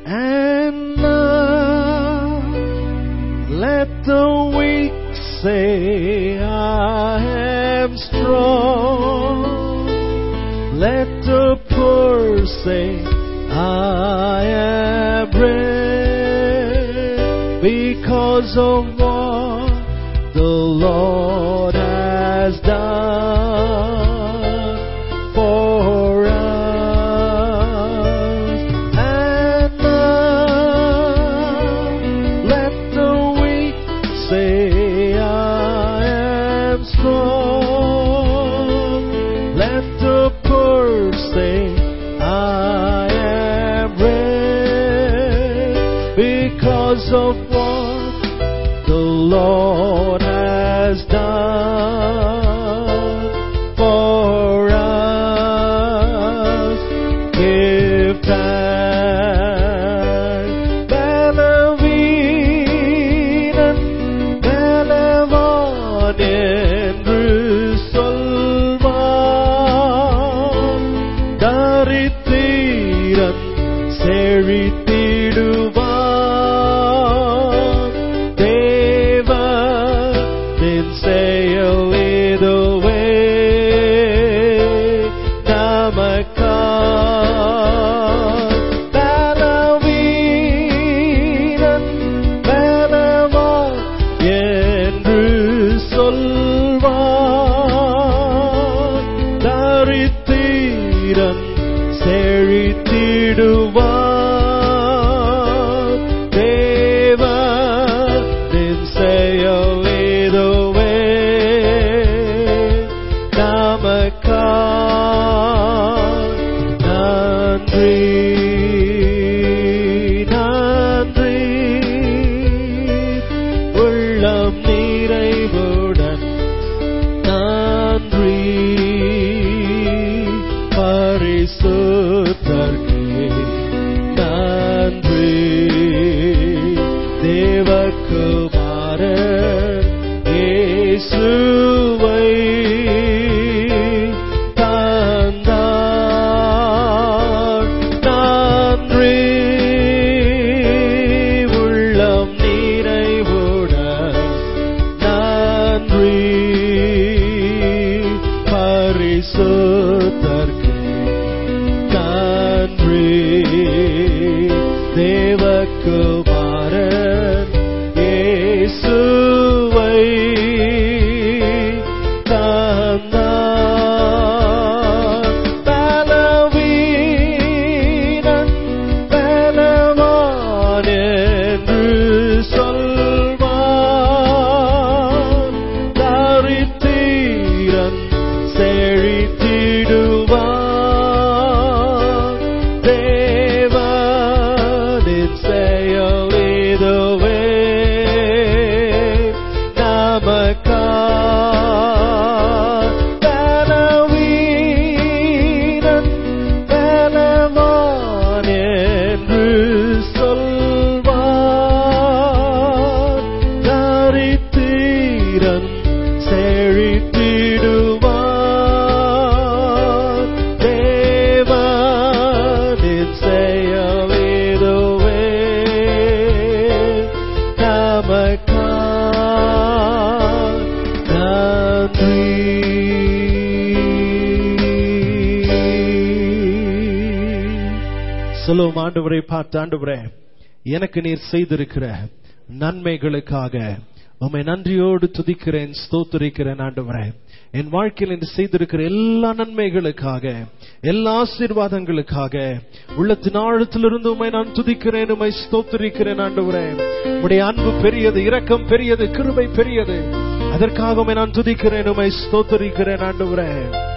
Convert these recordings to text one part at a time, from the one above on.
And now let the weak say, I am strong. Let the poor say, I am rich because of what the Lord has done for us. And now let the weak say, I am strong. Let the poor say, I am rich because of what the Lord has done for us. Give thanks, பலவீனன் பலவான் என்று சொல்வான். தரித்திரன் செழித்திடுவான். தேவனின் செயல் இதுவே நமக்காய் பலவீனன் பலவான் என்று சொல்வான். தரித்திரன் செழித்திடுவான். தேவனின் செயல் இதுவே நமக்காய் நன்றி நன்றி உள்ளம் நிறைவுடன் நன்றி பரிசுத்தர்க்கே நன்றி தேவகுமாரன் இயேசுவை தந்தார் நன்றி உள்ளம் நிறைவுடன் நன்றி பரிசுத்தர்க்கே நன்றி தேவகுமாரன் இயேசுவை தந்தார் பலவீனன் பலவான் என்று சொல்வான் தரித்திரன் செழித்திடுவான் தேவனின் செயல் இதுவே நமக்காய் பலவீனன் பலவான் என்று சொல்வான் தரித்திரன் செழித்திடுவான் தேவனின் செயல் இதுவே நமக்காய் நன்றி சொல்லுவோம் ஆண்டவரை பார்த்து ஆண்டவரே எனக்கு நீர் செய்திருக்கிற நன்மைகளுக்காக உம்மை நன்றியோடு துதிக்கிறேன் ஸ்தோத்திரிக்கிறேன் ஆண்டவரே என் வாழ்க்கையில் இன்று செய்திருக்கிற எல்லா நன்மைகளுக்காக எல்லா ஆசீர்வாதங்களுக்காக உள்ளத்தின் ஆழத்திலிருந்து உம்மை நான் துதிக்கிறேன் உம்மை ஸ்தோத்திரிக்கிறேன் ஆண்டவரே உடைய அன்பு பெரியது இரக்கம் பெரியது கிருபை பெரியது அதற்காக உம்மை நான் துதிக்கிறேன் உம்மை ஸ்தோத்திரிக்கிறேன் ஆண்டவரே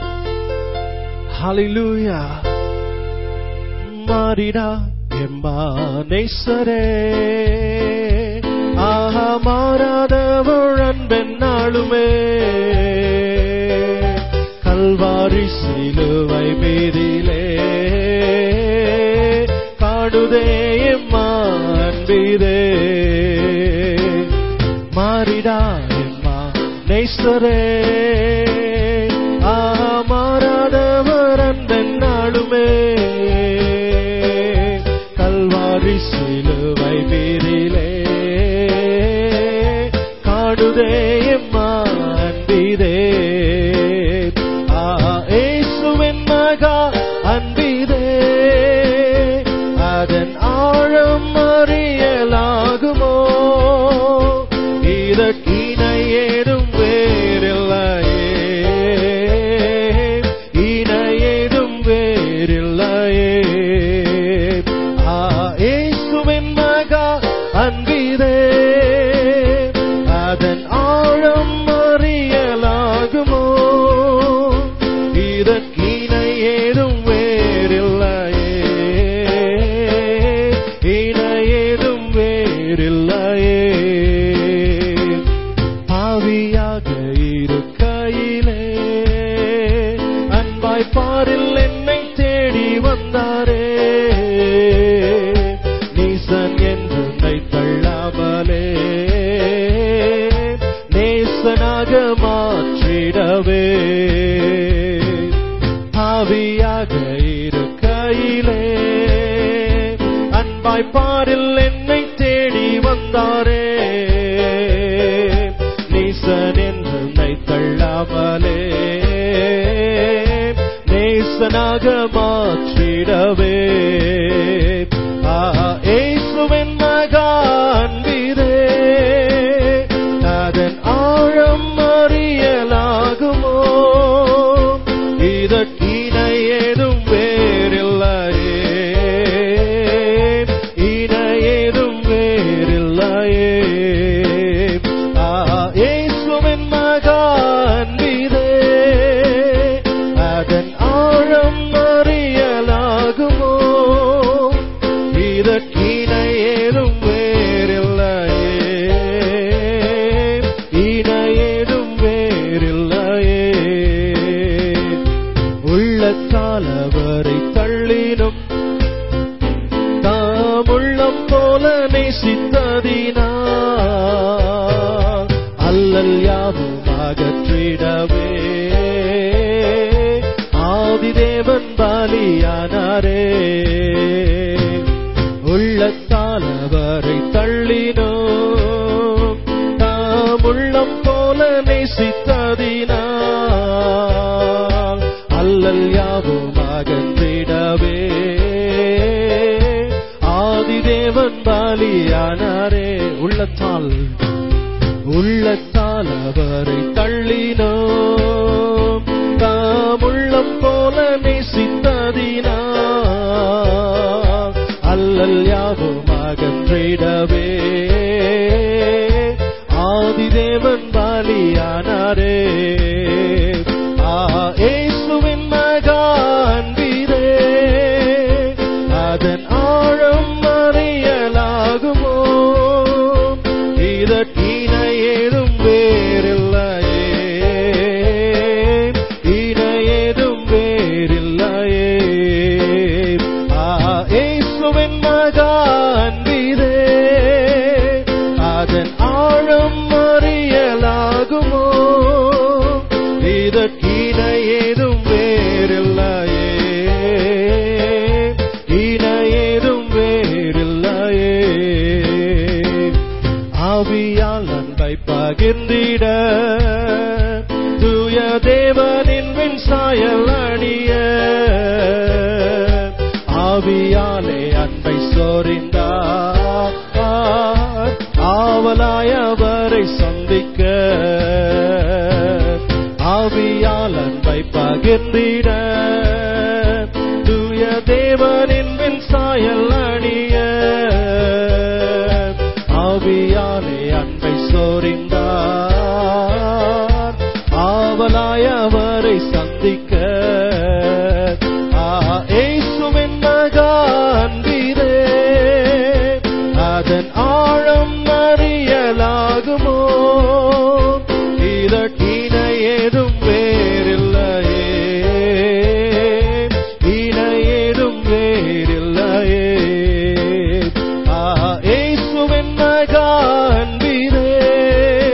ஹalleluya மாறிடா எம்மானேசரே ஆஹா மாறாதவள் அன்பென்னாளுமே கல்வாரி சிலுவை மீதிலே காடுதே எம்மா அன்பிதே மாறிடா எம்மா நேசரே ஆஹா மாறாதவர் அன்பென்னாளுமே கல்வாரி கால்வரி சிலுவை பேரிலே காடுதே எம்மா அன்பிதே ஆ இயேசுவின் மகா அன்பிதே அதன் ஆழம் அறியலாகுமோ இதற்கிணை ஏதும் வேறில்லையே இணையேதும் வேறில்லையே ஆ இயேசுவின் மகா அன்பிதே அதன் ஆழம் அறியலாகுமோ இதற்கிணை ஏதும் வேறில்லையே இணையேதும் வேறில்லையே பாவியாக இருக்கையிலே அன்பாய் பாரில் என்னை தேடி வந்தாரே நீசன் என்று உன்னை தள்ளாமலே நேசனாக மாற்றிடவே பாவியாக இருக்கையிலே அன்பாய் பாரில் என்னை தேடி வந்தாரே நீசன் என்று உன்னை தள்ளாமலே நேசனாக மாற்றிடவே ஆ இயேசுவின் மகா அன்பிதே அதன் ஆழம் அறியலாகுமோ இதற்கிணை ஏதும் வேறில்லையே இணை ஏதும் வேறில்லையே ஆ இயேசுவின் மகா அன்பிதே அதன் ஆழம் அறியலாகுமோ இதற்கிணை ஏதும் வேறில்லையே இணை ஏதும் வேறில்லையே உள்ளத்தால் அவரை தள்ளினும் தாமுள்ளம் போல நேசித்ததினா அல்லல் யாவும் அகற்றிடவே ஆதிதேவன் பாலியானாரே உள்ளத்தால் அவரை தள்ளினோம் தாம் உள்ளம் போல நேசித்ததினா அல்லல் யாவும் அகன்றிடவே ஆதிதேவன் பாலியானாரே உள்ளத்தால் உள்ளத்தால் அவரை தள்ளினோம் தாம் உள்ளம் போல நேசித்ததினா அல்லல் யாவும் அகன்றிடவே ஆதிதேவன் பாலியானாரே ஆ இயேசுவின் மகா அன்பிதே அதன் ஆழம் அறியலாகுமோ இதற்கிணை ஏதும் வேறில்லையே இணை ஏதும் வேறில்லையே ஆ இயேசுவின் மகா அன்பிதே அதன் ஆழம் அறியலாகுமோ இதற்கிணை ஏதும் வேறில்லையே இணை ஏதும் வேறில்லையே ஆவியால் அன்பை பகிர்ந்திட தூய தேவனின் விண் சாயல் அணிய ஆவியாலே அன்பை சோரிந்தார் ஆவலாய் அவரை சந்திக்க ஆவியால் அன்பை பகிர்ந்திட தூய தேவனின் விண் சாயல் அணிய ஆவியாலே அன்பை சோரிந்தார் ஆவலாய் அவரை சந்திக்க ஆ இயேசுவின் மகா அன்பிதே அதன் ஆழம் அறியலாகுமோ இதற்கிணை ஏதும் வேறில்லையே இணை ஏதும் வேறில்லையே ஆ இயேசுவின் மகா அன்பிதே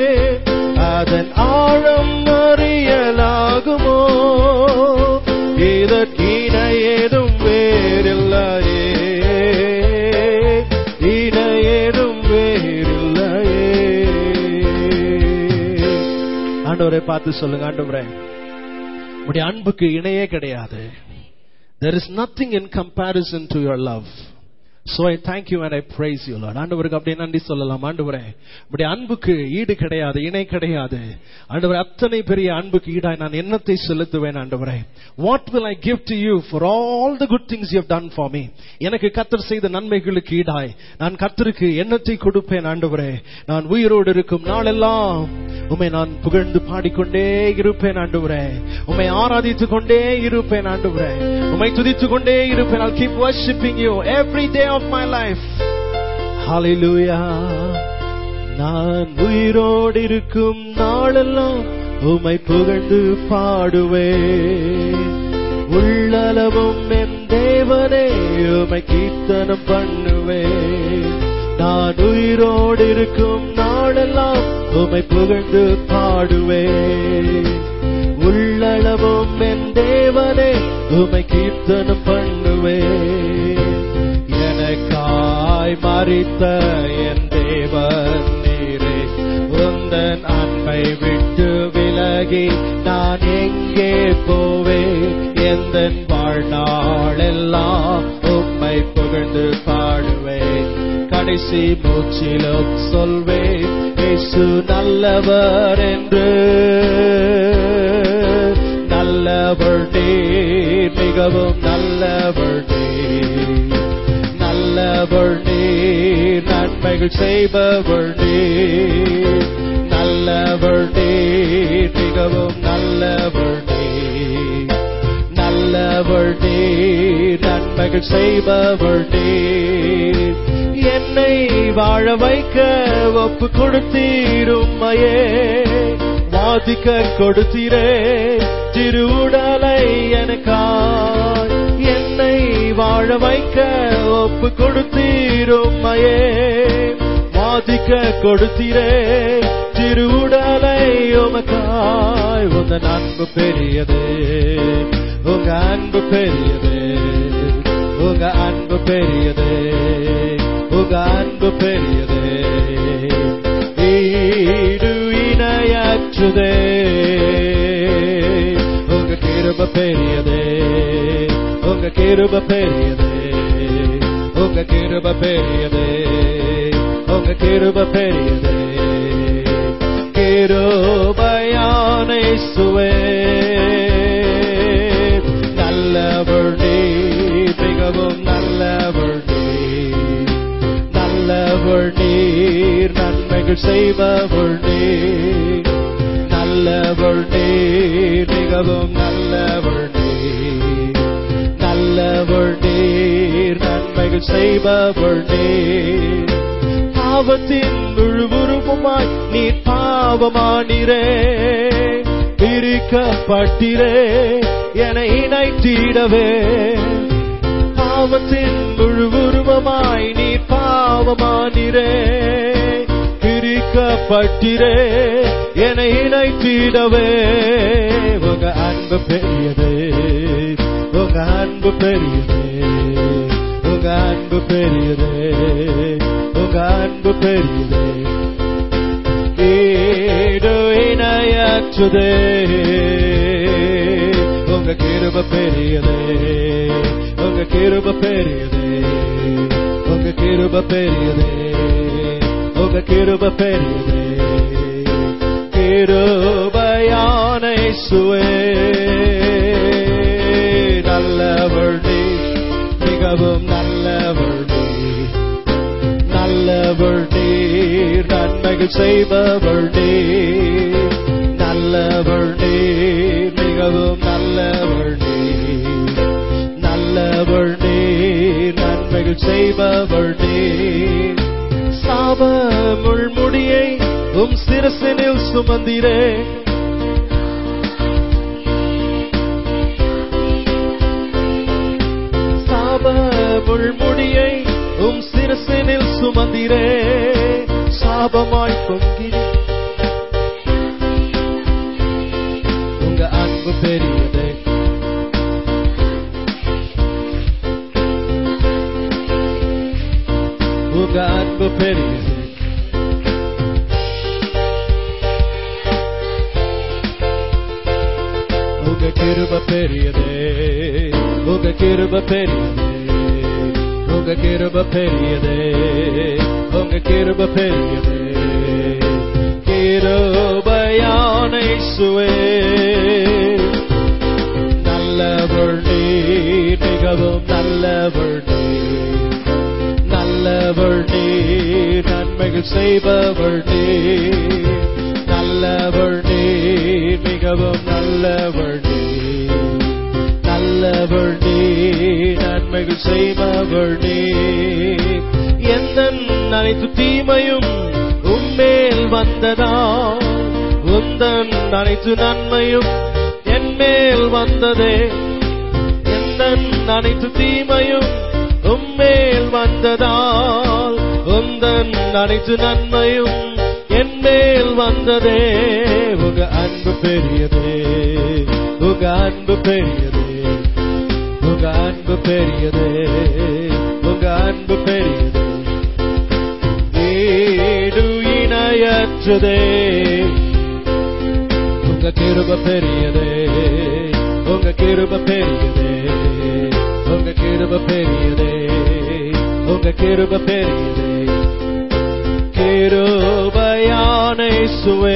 ஆண்டவரை பார்த்து சொல்லுங்க ஆண்டவரே உடைய அன்புக்கு இணையே கிடையாது there is nothing in comparison to your love so i thank you and i praise you lord ஆண்டவருக்கு அப்படியே நன்றி சொல்லலாம் ஆண்டவரே உடைய அன்புக்கு ஈடு கிடையாது இணை கிடையாது ஆண்டவரே அத்தனை பெரிய அன்புக்கு ஈடாய் நான் என்னத்தை செலுத்துவேன் ஆண்டவரே what will i give to you for all the good things you have done for me எனக்கு கத்தர் செய்த நன்மைகளுக்கு ஈடாய் நான் கத்தருக்கு எண்ணத்தை கொடுப்பேன் ஆண்டவரே நான் உயிரோடு இருக்கும் நாளெல்லாம் உம்மை நான் புகழ்ந்து பாடிக்கொண்டே இருப்பேன் ஆண்டவரே உம்மை ஆராதித்துக் கொண்டே இருப்பேன் ஆண்டவரே உம்மை துதித்துக் கொண்டே இருப்பேன் I'll keep worshiping you every day of my life hallelujah நான் உயிரோடு இருக்கும் நாளெல்லாம் உம்மை புகழ்ந்து பாடுவேன் உள்ளளவும் என் தேவனே உம்மை கீர்த்தனம் பண்ணுவேன் நான் உயிரோடு இருக்கும் நாளெல்லாம் உம்மை புகழ்ந்து பாடுவேன் உள்ளளவும் என் தேவனே உம்மை கீர்த்தனம் பண்ணுவேன் எனக்காய் மறித்த என் தேவன் நீரே உந்தன் அன்பை விட்டு விலகி நான் எங்கே போவேன் எந்த வாழ்நாளெல்லாம் உம்மை புகழ்ந்து பாடுவேன் கடைசி மூச்சிலும் சொல்வேன் இயேசு நல்லவர் என்று நல்லவர் நீர் மிகவும் நல்லவர் நீர் நல்லவர் நீர் நன்மைகள் செய்பவர் நீர் நல்லவர் நீர் மிகவும் நல்லவர் நீர் நல்லவர் நீர் நன்மைகள் செய்பவர் நீர் என்னை வாழ வைக்க ஒப்பு கொடுத்தீரும்மையே வாதிக்க கொடுத்தீரே திருவுடலை எனக்காய் என்னை வாழ வைக்க ஒப்பு கொடுத்தீரும்மையே வாதிக்க கொடுத்தீரே திருவுடலை உமக்காய் உங்க அன்பு பெரியது உங்க அன்பு பெரியது உங்க அன்பு பெரியது உங்க அன்பு பெரியது ஈடு இணையற்றுதே உங்க கிருப பெரியதே உங்க கிருப பெரியதே உங்க கிருப பெரியதே உங்க கிருப பெரியதே கிருபையான சுவே நல்லவர் நீர் மிகவும் நல்லவர் நீர் நல்லவர் நீர் நன்மைகள் செய்பவர் நீர் நல்லவர் நீர் மிகவும் நல்லவர் நீர் நல்லவர் நீர் நன்மைகள் செய்பவர் நீர் பாவத்தின் முழுவுருவமாய் நீர் பாவமானிரே பிரிக்கப்பட்டிரே என இணைத்திடவே பாவத்தின் முழுவுருவமாய் நீ பாவமானிரே பிரிக்கப்பட்டிரே என இணைத்திடவே உங்க அன்பு பெரியது உங்க அன்பு பெரியது உங்க அன்பு பெரியது உங்க அன்பு பெரியது ஈடு இணையற்றுதே உங்க கிருப பெரியதே உங்க கிருப பெரியதே உங்க கிருப பெரியதே உங்க கிருப பெரியதே கிருபையான இயேசுவே நல்லவர் நீ மிகவும் நல்லவர் நீ நல்லவர் நீர் நன்மைகள் செய்பவர் நீர் நல்லவர் நீர் மிகவும் நல்லவர் நீர் நல்லவர் நீர் நன்மைகள் செய்பவர் நீர் சாப முள்முடியை உம் சிரசினில் சுமந்திரே சாப முள்முடியை உம் சிரசினில் சுமந்திரே சாபமாய் பொங்கினே உங்க அன்பு பெரியது உங்க அன்பு பெரியது கிருப பெரியதே உங்க கிருப பெரியதே உங்க கிருப பெரியதே உங்க கிருப பெரியதே கிருபையான இயேசுவே நல்லவர் நீர் மிகவும் நல்லவர் நீர் நல்லவர் நீர் நன்மைகள் செய்பவர் நீர் நல்லவர் நீர் மிகவும் நல்லவர் நீர் நல்லவர் நீர் நன்மைகள் செய்பவர் நீர் எந்த அனைத்து தீமையும் உம்மேல் வந்ததா உந்தன் அனைத்து நன்மையும் என் மேல் வந்ததே எந்த அனைத்து தீமையும் உம்மேல் வந்ததால் உந்தன் அனைத்து நன்மையும் என் மேல் வந்ததே உங்க அன்பு பெரியதே உங்க அன்பு பெரியதே உங்க அன்பு பெரியதே உங்க அன்பு பெரியதே ஈடு இணையற்றதே உங்க கிருப பெரியதே உங்க கிருப பெரியதே உங்க கிருப பெரியதே உங்க கிருப பெரியதே கிருபையான இயேசுவே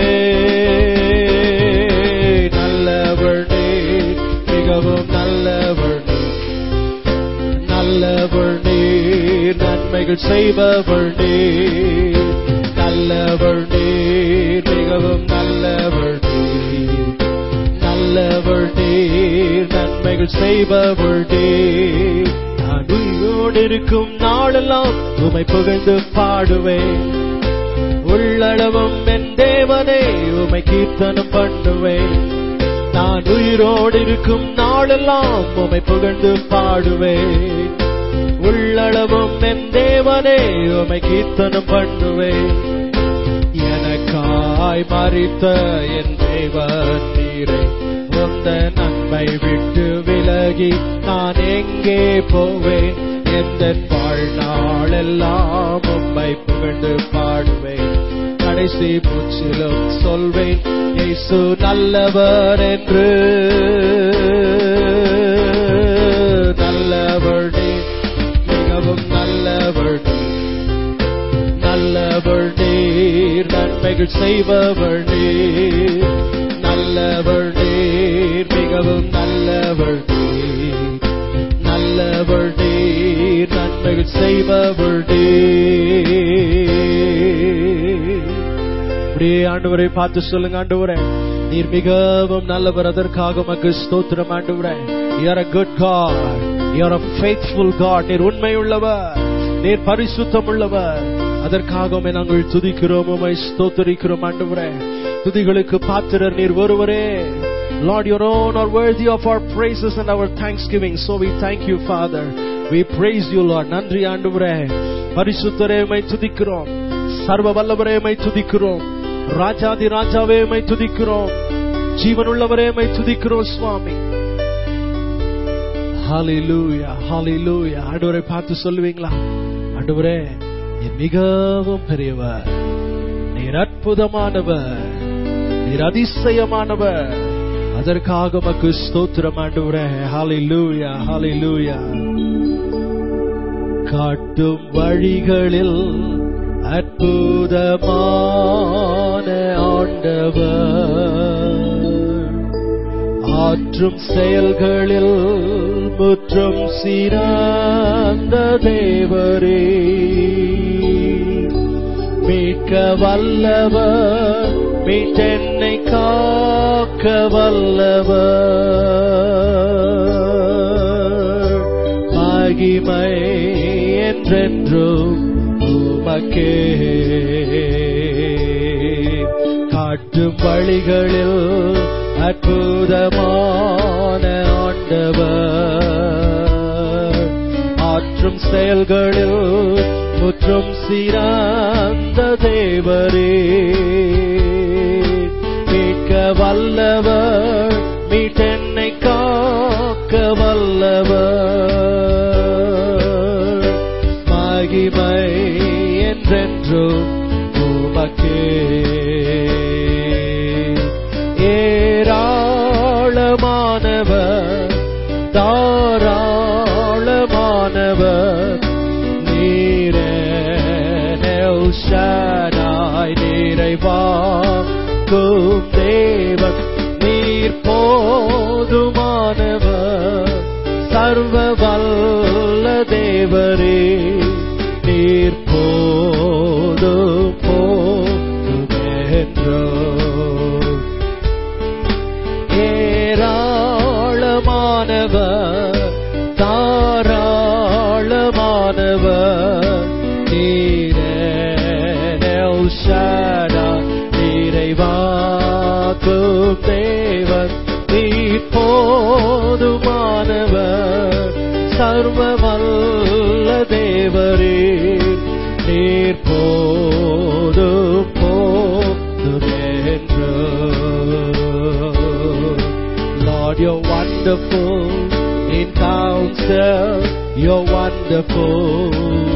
நல்லவர் நீர் மிகவும் நல்லவர் நீர் நல்லவர் நீர் நன்மைகள் செய்பவர் நீர் நல்லவர் நீர் மிகவும் நல்லவர் நீர் நல்லவர் நீர் நன்மைகள் செய்பவர் நீர் நான் உயிரோடு இருக்கும் நாளெல்லாம் உமை புகழ்ந்து பாடுவேன் உள்ளளவும் என் தேவனே உமை கீர்த்தனம் பண்ணுவேன் நான் உயிரோடு இருக்கும் நாளெல்லாம் உமை புகழ்ந்து பாடுவேன் உள்ளளவும் என் தேவனே உமை கீர்த்தனம் பண்ணுவேன் எனக்காய் மறித்த என் தேவன் நீரே உந்த நன்மை விட்டு விலகி நான் எங்கே போவேன் எந்த வாழ்நாளெல்லாம் உம்மை புகழ்ந்து பாடுவேன் கடைசி மூச்சிலும் சொல்வேன் இயேசு நல்லவர் என்று நல்லவர் நீர் மிகவும் நல்லவர் நீர் நல்லவர் நீர் நன்மைகள் செய்பவர் நீர் நல்லவர் நீர் மிகவும் நல்லவர் நீர் நல்லவர் நீர் நன்மைகள் செய்பவர் நீர் அப்படியே ஆண்டவரை பார்த்து சொல்லுங்க ஆண்டவரே நீர் மிகவும் நல்லவர் அதற்காக உமக்கு ஸ்தோத்திரம் ஆண்டவரே you're a good god you're a faithful god நீர் உண்மையுள்ளவர் நீர் பரிசுத்தம் உள்ளவர் அதற்காக உம்மை நாங்கள் துதிக்கிறோம் உம்மை ஸ்தோத்தரிக்கிறோம் ஆண்டவரே துதிகளுக்கு பாத்திரர் நீர் ஒருவரே Lord, your own are worthy of our praises and our thanksgiving. So we thank you, Father. We praise you, Lord. நன்றி ஆண்டவரே பரிசுத்தரே உம்மை துதிக்கிறோம் சர்வ வல்லவரே உம்மை துதிக்கிறோம் ராஜாதி ராஜாவே உம்மை துதிக்கிறோம் ஜீவனுள்ளவரே உம்மை துதிக்கிறோம் சுவாமி ஹalleluya ஹalleluya ஆண்டவரை பார்த்து சொல்லுவீங்களா ஆண்டவரே நீர் மிகவும் பெரியவர் நீர் அற்புதமானவர் நீர் அதிசயமானவர் அதற்காக உமக்கு ஸ்தோத்திரம் ஆண்டவரே ஹalleluya ஹalleluya காட்டும் வழிகளில் அற்புதமான ஆண்டவர் ஆற்றும் செயல்களில் முற்றும் சிறந்த தேவரே மீட்க வல்லவர் மீட்டென்னை காக்க வல்லவர் மகிமை என்றென்றும் உமக்கே காட்டும் வழிகளில் அற்புதமான ஆண்டவர் ஆற்றும் செயல்களில் முற்றும் சிறந்த தேவரே மீட்க வல்லவர் மீட்டென்னை காக்க வல்லவர் மகிமை என்றென்றும் உமக்கே ஏராளமான நிறைவாக்கும் தேவன் நீர் போதுமானவர் சர்வ வல்ல தேவரே நீர் போதும் போதுமென்றோ ஏராளமானவர் தாராளமானவர் நீரேல் ஷாடா நிறைவாக்கும் தேவன் நீர் போதுமானவர் சர்வ வல்ல தேவரே நீர் போதும் போதுமென்றோ Lord, you're wonderful in counsel. You're wonderful.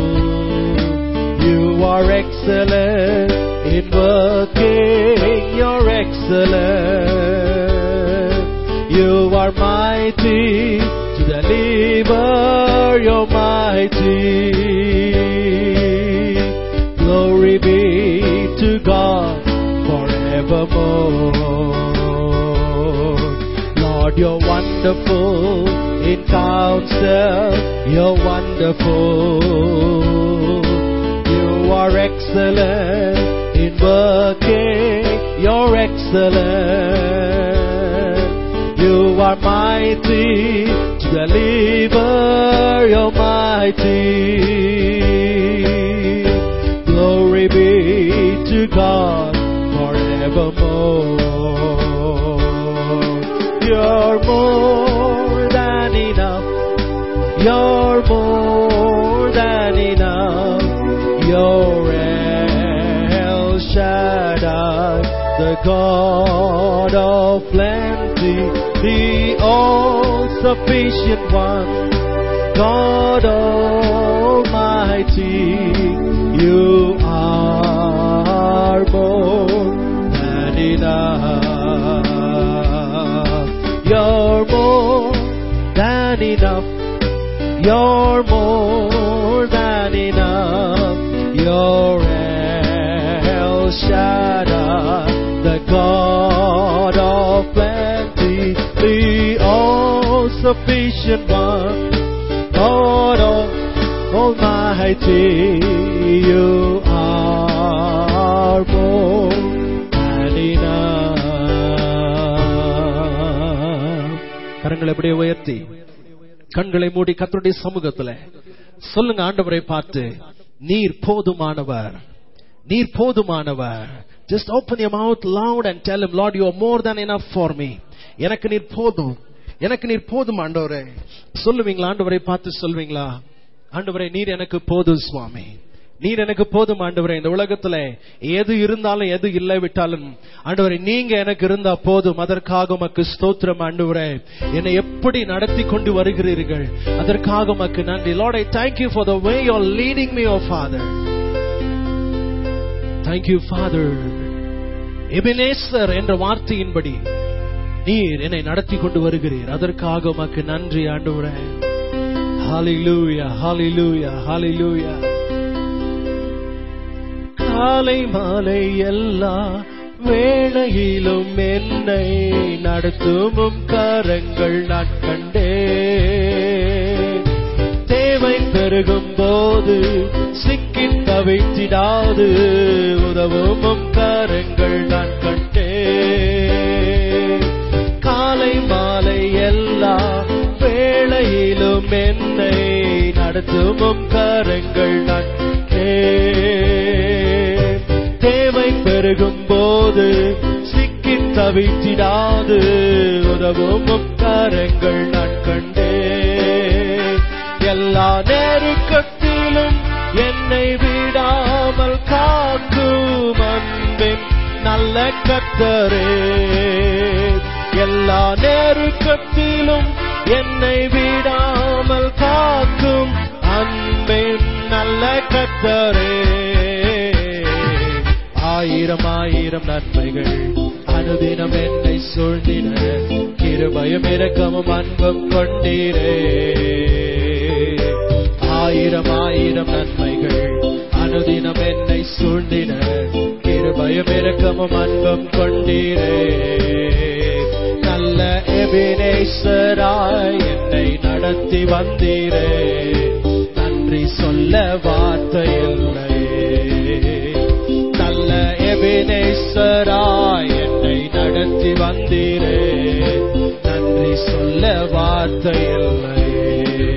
You are excellent in working. You're excellent. You are mighty to deliver. You're mighty. Glory be to God forevermore. Lord, you're wonderful in counsel. You're wonderful. You are excellent in working. You're excellent. You are mighty to deliver. You're mighty. Glory be to God forevermore. You're more than enough. You're more than enough. You're El Shaddai, the God of plenty, the all-sufficient one, God Almighty. You are more than enough. You're more than enough. You're more than enough. You're El Shaddai, the God of plenty, the all-sufficient one, God of Almighty. You are more than enough. கரங்களை அப்படியே உயர்த்தி கண்களை மூடி கத்தருடைய சமூகத்துல சொல்லுங்க ஆண்டவரை பார்த்து நீர் போதுமானவர் நீர் போதுமானவர் just open your mouth loud and tell him lord you are more than enough for me எனக்கு நீர் போதும் எனக்கு நீர் போதும் ஆண்டவரே சொல்லுவீங்களா ஆண்டவரை பார்த்து சொல்வீங்களா ஆண்டவரே நீர் எனக்கு போதும் சுவாமி நீர் எனக்கு போதும் ஆண்டவரே இந்த உலகத்துல எது இருந்தாலும் எது இல்லை விட்டாலும் ஆண்டவரே நீங்க எனக்கு இருந்தா போதும் அதற்காக உமக்கு ஸ்தோத்திரம் ஆண்டவரே என்னை எப்படி நடத்தி கொண்டு வருகிறீர்கள் அதற்காக உமக்கு நன்றி Lord I thank you for the way you are leading me oh father thank you father Ebenezer என்ற வார்த்தையின்படி நீர் என்னை நடத்தி கொண்டு வருகிறீர் அதற்காக உமக்கு நன்றி ஆண்டவரே ஹalleluya ஹalleluya ஹalleluya காலை மாலை எல்லா வேளையிலும் என்னை நடத்தும் கரங்கள் நான் கண்டே தேவை பெருகும் போது சிக்கி தவித்திடாது உதவும் கரங்கள் நான் கண்டே காலை மாலை எல்லா வேளையிலும் என்னை நடத்தும் கரங்கள் நான் கண்டேன். தேவை பெருகும் போது சிக்கி தவித்திடாது உதவும் கரங்கள் நான் கண்டேன் எல்லா நெருக்கத்திலும் என்னை விடாமல் காக்கும் அன்பின் நல்ல கத்தரே எல்லா நெருக்கத்திலும் என்னை விடாமல் காக்கும் அன்பின் நல்ல கத்தரே ஆயிரம் ஆயிரம் நன்மைகள் அனுதினம் என்னை சூழ்ந்தின கிருபையும் இரக்கமும் அன்பும் கொண்டீரே ஆயிரம் ஆயிரம் நன்மைகள் அனுதினம் என்னை சூழ்ந்தின கிருபையும் இரக்கமும் இரக்கமும் அன்பும் கொண்டீரே நல்ல எபினேஸ்வராய் என்னை நடத்தி வந்தீரே நன்றி சொல்ல வார்த்தை இல்லையே நல்ல எபினேஸ்வராய் என்னை நடத்தி வந்தீரே நன்றி சொல்ல வார்த்தை இல்லையே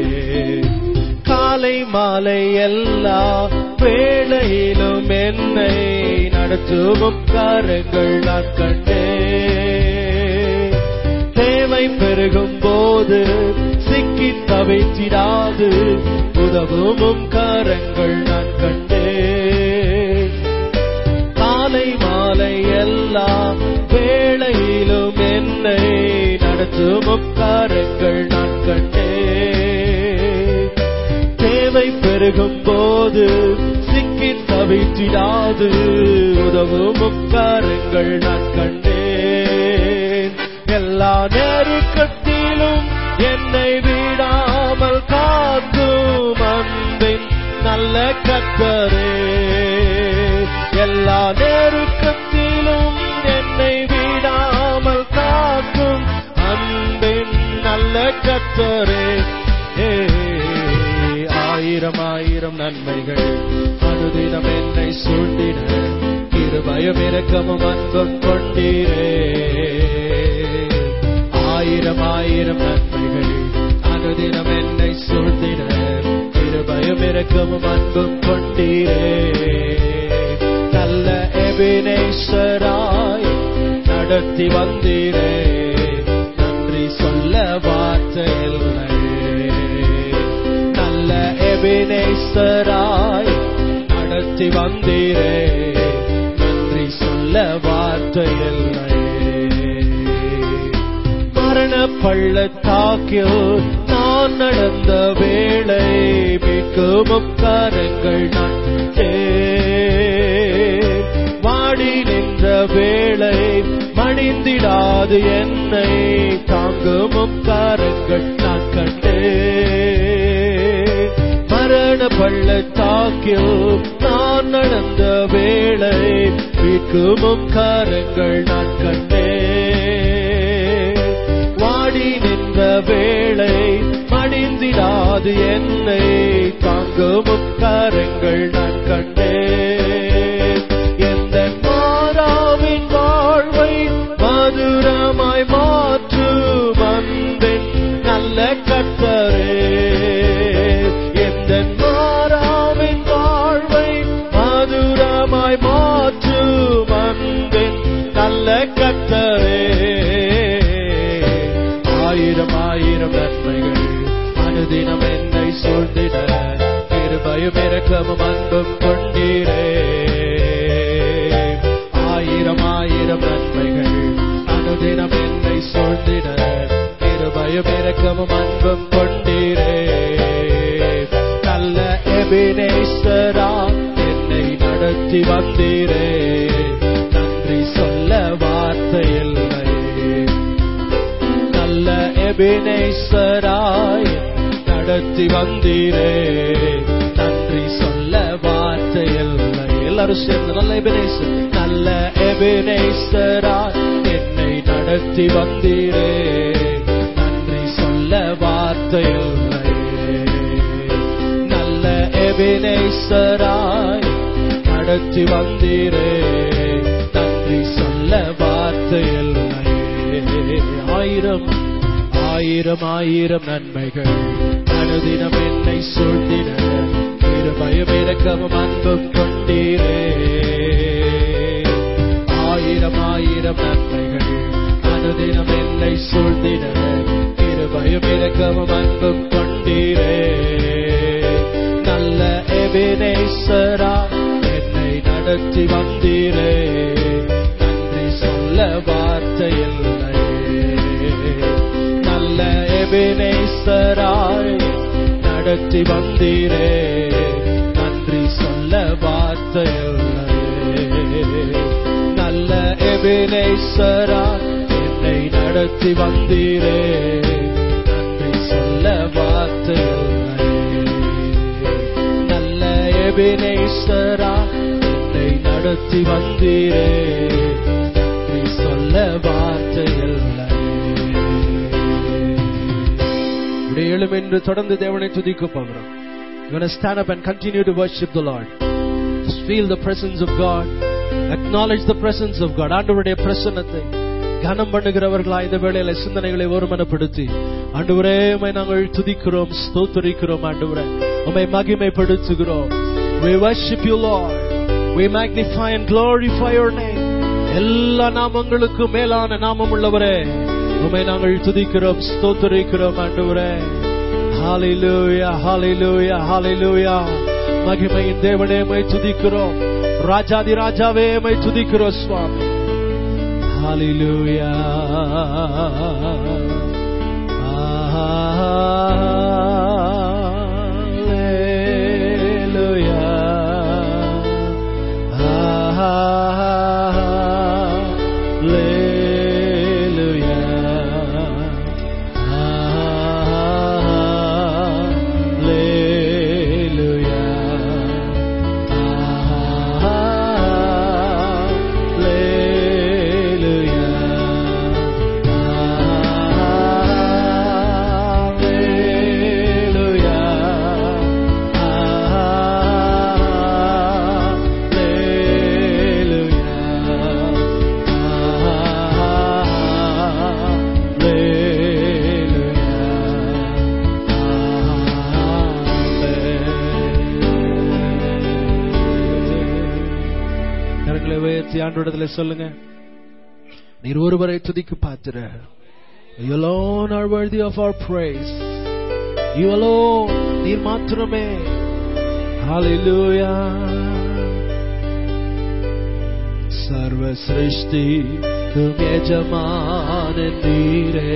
காலை மாலை எல்லா வேளையிலும் என்னை நடத்தும் காரங்கள் நான் கண்டேன் தேவை பெருகும் போது சிக்கி தவிச்சிடாது உதவும் காரங்கள் நான் கண்டேன் காலை மாலை எல்லா வேளையிலும் என்னை நடத்தும் காரங்கள் நான் கண்டேன் தேவை பெருகும் போது சிக்கி தவிச்சிடாது உதவும் காரங்கள் நான் கண்டேன் எல்லா நெருக்கத்திலும் என்னை விடாமல் காக்கும் அன்பின் நல்ல கத்தரே எல்லா நெருக்கத்திலும் என்னை விடாமல் காக்கும் அன்பின் நல்ல கத்தரே ஏ, ஆயிரம் ஆயிரம் நன்மைகள் அனுதினம் என்னை சூழ்ந்திட இருபயம் இரக்கமும் அன்பும் கொண்டீரே ஆயிரம் ஆயிரம் நன்மைகள் அனுதினம் என்னை சூழ்ந்திட இருபயம் இரக்கமும் அன்பும் கொண்டீரே நல்ல எபினேஸ்வராய் நடத்தி வந்தீரே நன்றி சொல்ல வார்த்தை இல்லை நல்ல எபினேஸ்வராய் நடத்தி வந்தீரே நன்றி சொல்ல வார்த்தை இல்லை மரண பள்ளத்தாக்கில் நான் நடந்த வேளை மீட்கும் உட்காரங்கள் நான் கண்டேன். வாடி நின்ற வேளை மணிந்திடாது என்னை தாங்கும் உட்காரங்கள் நான் கண்டேன் மரண பள்ளத்தாக்கில் நான் நடந்த வேளை மீட்கும் உட்காரங்கள் நான் கண்டேன் வாடி நின்ற வேளை மடிந்திடாது என்னை தாங்கும் உட்காரங்கள் நான் கண்டேன் எந்த மாறாவின் வாழ்வை மதுரமாய் மாற்றும் அன்பின் நல்ல கத்தரே எந்த மாறாவின் வாழ்வை மதுரமாய் மாற்றும் அன்பின் நல்ல கத்தரே ஆயிரம் ஆயிரம் நன்மைகள் அனுதினம் என்னை சூழ்ந்திட இருபயம் இரக்கமும் அன்பும் கொண்டீரே ஆயிரம் ஆயிரம் நன்மைகள் அனுதினம் என்னை சூழ்ந்திட இருபயம் இரக்கமும் அன்பும் கொண்டீரே நல்ல எபினேஸ்வரா என்னை நடத்தி வந்தீரே நன்றி சொல்ல வார்த்தை இல்லை நல்ல எபினேஸ்வராய் நடத்தி வந்தீரே நன்றி சொல்ல வார்த்தை இல்லை எல்லாரும் சேர்ந்து நல்ல எபினேஸ்வர் நல்ல எபினேஸ்வராய் என்னை நடத்தி வந்தீரே நன்றி சொல்ல வார்த்தை இல்லை நல்ல எபினேஸ்வராய் நடத்தி வந்தீரே நன்றி சொல்ல வார்த்தை இல்லை ஆயிரம் ஆயிரம் ஆயிரம் நன்மைகள் அனுதினம் என்னை சூழ்ந்திட இருபயம் இரக்கமும் அன்பும் கொண்டீரே ஆயிரம் ஆயிரம் நன்மைகள் அனுதினம் என்னை சூழ்ந்திட இருபயம் இரக்கமும் அன்பும் கொண்டீரே நல்ல எபினேஸ்வரா என்னை நடத்தி வந்தீரே நன்றி சொல்ல வார்த்தை இல்லை நல்ல எபினேஸ்வராய் நடத்தி வந்தீரே நன்றி சொல்ல வார்த்தை இல்லை நல்ல எபினேஸ்வராய் என்னை நடத்தி வந்தீரே நன்றி சொல்ல வார்த்தை இல்லை நல்ல எபினேஸ்வரா என்னை நடத்தி வந்தீரே நன்றி சொல்ல வார்த்தை இல்லை இப்படி எழும் என்று தொடர்ந்து தேவனை துதிக்க போகிறோம் You're going to stand up and continue to worship the Lord. Just feel the presence of God. Acknowledge the presence of God. ஆண்டவருடைய பிரசன்னத்தை கனம் பண்ணுகிறவர்களா இந்த வேளையில சிந்தனைகளை ஒருமனப்படுத்தி ஆண்டவரே உம்மை நாங்கள் துதிக்கிறோம் ஸ்தோத்தரிக்கிறோம் ஆண்டவரே உம்மை மகிமைப்படுத்துகிறோம் We worship you Lord. We magnify and glorify your name. எல்லா நாமங்களுக்கும் மேலான நாமம் உள்ளவரே உம்மை நாங்கள் துதிக்கிறோம் ஸ்தோத்தரிக்கிறோம் ஆண்டவரே ஹalleluya ஹalleluya ஹalleluya மகிமையின் தேவனே உம்மை துதிக்கிறோம் ராஜாதி ராஜாவே உம்மை துதிக்கிறோம் சுவாமி ஹalleluya கரங்களை உயர்த்தி ஆண்டோடத்துல சொல்லுங்க நீர் ஒருவரை துதிக்கு பாத்திர You alone are worthy of our praise. You alone, நீர் மாத்திரமே Hallelujah. சர்வ சிருஷ்டி எஜமான நீரே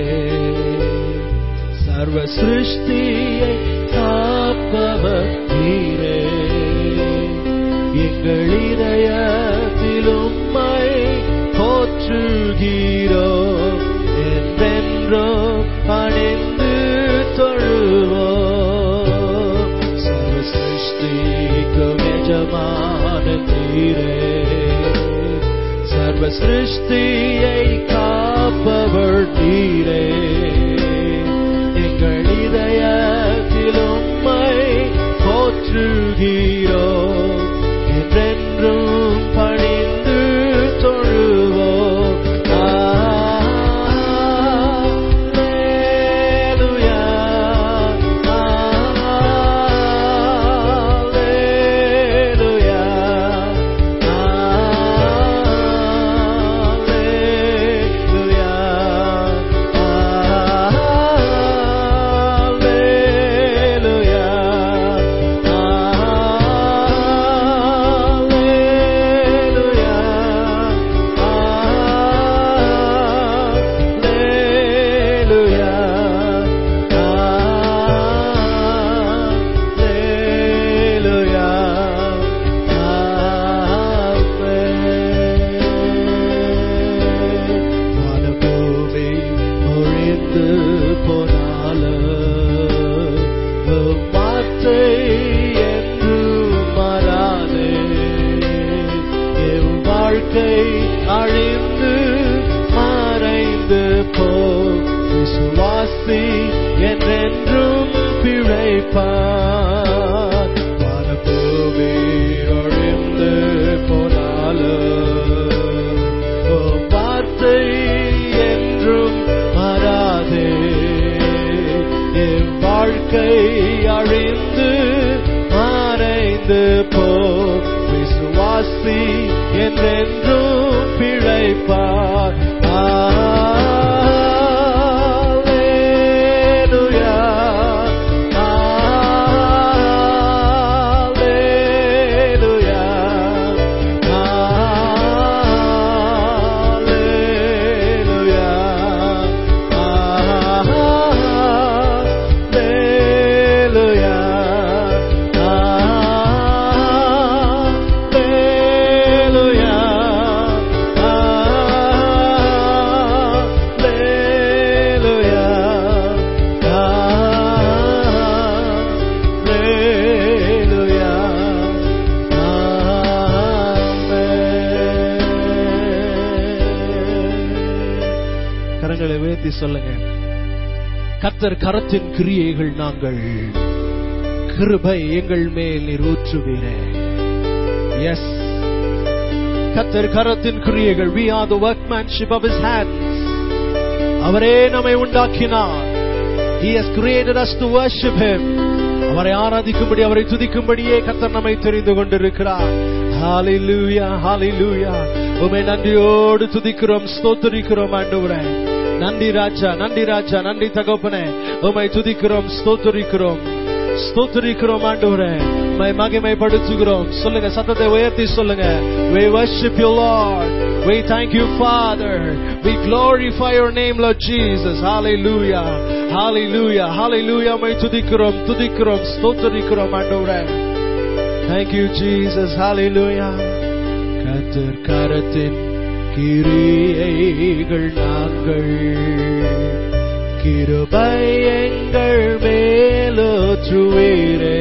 சர்வ சிருஷ்டியை காப்பவர் நீரே எங்கள் இதயத்தில் உம்மை போற்றுகிறோ என்றென்றோ பணிந்து தொழுவோ சர்வ சிருஷ்டிக்கும் எஜமான நீரே சர்வ சிருஷ்டியை காப்பவர் நீரே எங்கள் இதயத்தில் உம்மை போற்றுகிறோ என்றென்றும் பணிந்து தொழுவோ Alleluia. Alleluia. Alleluia. Alleluia. Alleluia. Alleluia. Alleluia. Amen. வானபூமி ஒழிந்து போனாலும் உம் வார்த்தை என்றும் மாறாதே. என் வாழ்க்கை அழிந்து மறைந்து போ விசுவாசி என்றென்றும் பிழைப்பார் வானபூமி ஒழிந்து போனாலும் உம் வார்த்தை என்றும் மாறாதே என் வாழ்க்கை அழிந்து மறைந்து போ விசுவாசி என்றென்றும் பிழைப்பார் Alleluia. Alleluia. Alleluia. Alleluia. Alleluia. உயர்த்தி சொல்லுங்க கர்த்தர் கரத்தின் கிரியைகள் நாங்கள் கிருபை எங்கள் மேல் நீர் ஊற்றுவீரே எஸ் கர்த்தர் கரத்தின் கிரியைகள் we are the workmanship of his hands அவரே நம்மை உண்டாக்கினார் he has created us to worship him அவரை ஆராதிக்கும்படி அவரை துதிக்கும்படியே கர்த்தர் நம்மை தெரிந்து கொண்டிருக்கிறார் ஹalleluya hallelujah உமை நன்றியோடு துதிக்கிறோம் ஸ்தோத்திரிக்கிறோம் ஆண்டவரே நன்றி ராஜா நன்றி ராஜா நன்றி தகப்பனே உமை துதிக்கிறோம் ஸ்தோத்திரிக்கிறோம் ஸ்தோத்திரிக்கிறோம் ஆண்டவரே மை மகிமைப்படுத்துகிறோம் சொல்லுங்க சத்தத்தை உயர்த்தி சொல்லுங்க we worship you lord we thank you father we glorify your name lord jesus hallelujah hallelujah hallelujah my துதிக்கிறோம் துதிக்கிறோம் ஸ்தோத்திரிக்கிறோம் ஆண்டவரே thank you jesus hallelujah கர்த்தர் கரத்தின் கிரியைகள் நாங்கள் கிருபை எங்கள் மேலோற்றுவீரே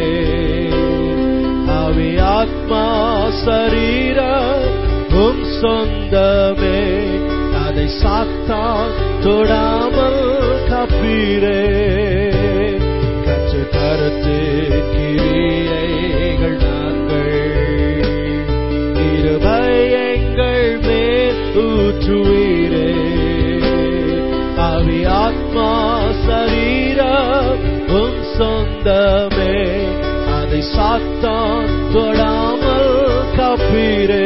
அவி ஆத்மா சரீர உம் சொந்தமே அதை சாத்தான் தொடாமல் கப்பீரே கற்று கருத்து கிரியைகள் நாங்கள் கிருபை எங்கள் மேல் ஊற்றுவீரே அவி ஆத்மா சரீரம் உம் சொந்தமே அதை சாத்தான் தொடாமல் கப்பீரே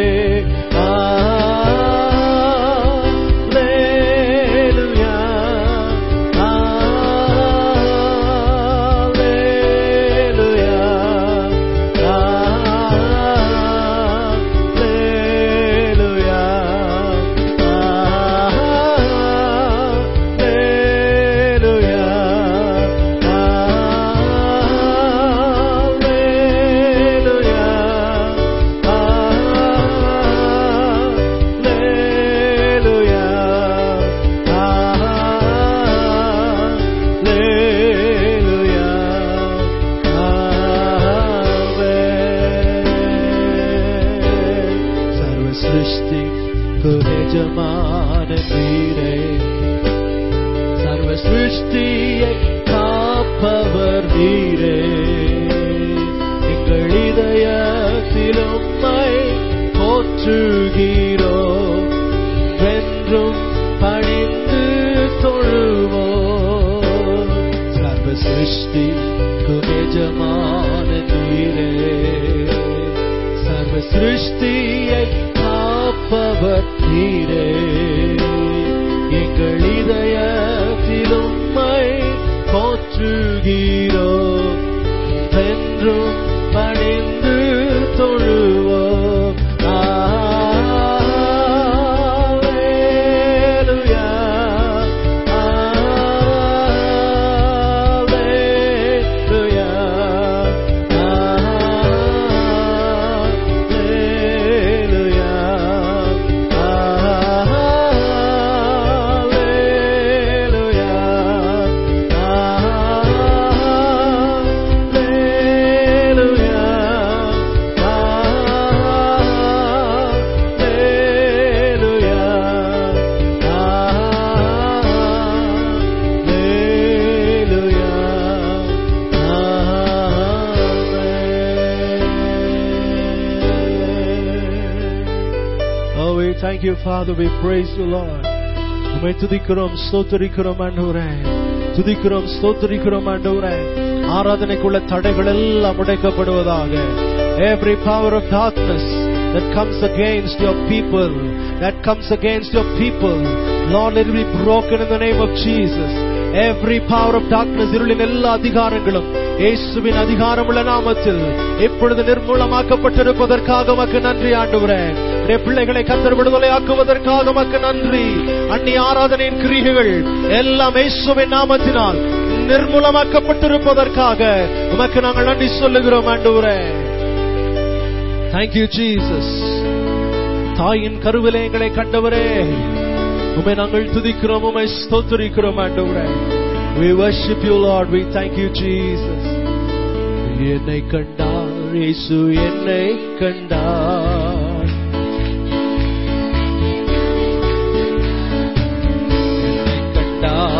சர்வ சிருஷ்டி எஜமான வீரே சர்வ சிருஷ்டியை காப்பவர் நீரே எங்கள் இதயத்தில் உம்மை போற்றுகிறோ வென்றும் பணிந்து தொழுவோ சர்வ சிருஷ்டி எஜமான நீரே சர்வ சிருஷ்டியை காப்பவர் நீரே எங்கள் இதயத்தில் உம்மை போற்றுகிறோ என்றும் பணிந்து தொழுவோ Oh, we thank you, Father. We praise you, Lord. உமை துதிக்கிறோம் ஸ்தோத்தரிக்கிறோம் ஆண்டவரே துதிக்கிறோம் ஸ்தோத்தரிக்கிறோம் ஆண்டவரே ஆராதனைக்குள்ள தடைகள் எல்லாம் உடைக்கப்படுவதாக every power of darkness that comes against your people that comes against your people lord let it be broken in the name of jesus every power of darkness இருளின் எல்லா அதிகாரங்களும் இயேசுவின் அதிகாரமுள்ள நாமத்தில் இப்பொழுது நிர்மூலமாக்கப்பட்டிருப்பதற்காக உமக்கு நன்றி ஆண்டவரே உடைய பிள்ளைகளை கத்தர் விடுதலை ஆக்குவதற்காக உமக்கு நன்றி அந்நி ஆராதனையின் கிரியைகள் எல்லாம் இயேசுவின் நாமத்தினால் நிர்மூலமாக்கப்பட்டிருப்பதற்காக உமக்கு நாங்கள் நன்றி சொல்லுகிறோம் ஆண்டவரே தேங்க்யூ ஜீசஸ் தாயின் கருவிலே எங்களை கண்டவரே உமை நாங்கள் துதிக்கிறோம் உமை ஸ்தோத்திரிக்கிறோம் ஆண்டவரே We worship you Lord we thank you Jesus என்னை கண்டார் இயேசு என்னை கண்டார் என்னை கண்டார்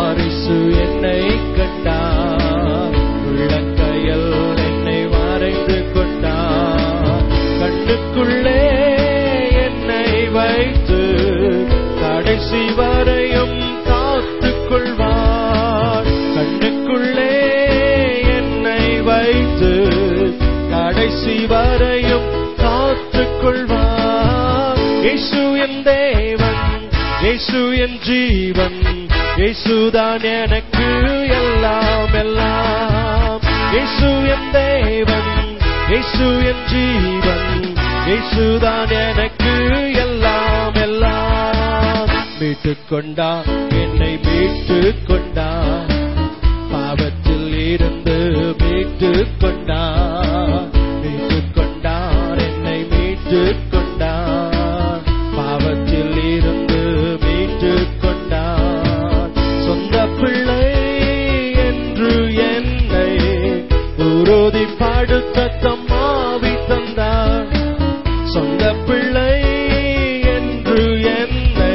என் தேவன் இயேசு என் ஜீவன் இயேசுதான் எனக்கு எல்லாம் எல்லாம் இயேசு என் தேவன் இயேசு என் ஜீவன் இயேசுதான் எனக்கு எல்லாம் எல்லாம் மீட்டுக் கொண்டா என்னை மீட்டுக் கொண்டா பாவத்தில் இருந்து மீட்டுக் கொண்டா மீட்டுக் கொண்டார் என்னை மீட்டுக் கொண்டார் பாவத்தில் இருந்து மீட்டுக் கொண்டார் சொந்த பிள்ளை என்று என்னை உறுதிப்படுத்த தம்மாவி தந்தார் சொந்த பிள்ளை என்று என்னை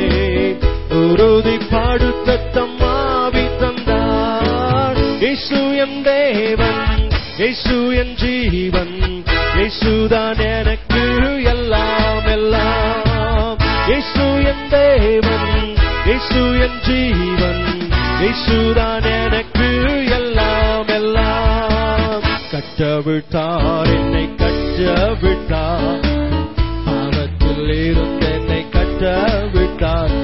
உறுதிப்படுத்த தம்மாவி தந்தார் இயேசு என் தேவன் இயேசு என் ஜீவன் இயேசுதான் எனக்கு எல்லாம் எல்லாம் இயேசு என் தேவன் இயேசு என் ஜீவன் இயேசுதான் எனக்கு எல்லாம் எல்லாம் கட்டவிட்டார் என்னை கட்டவிட்டார் பாவத்தில் இருந்து என்னை கட்டவிட்டார்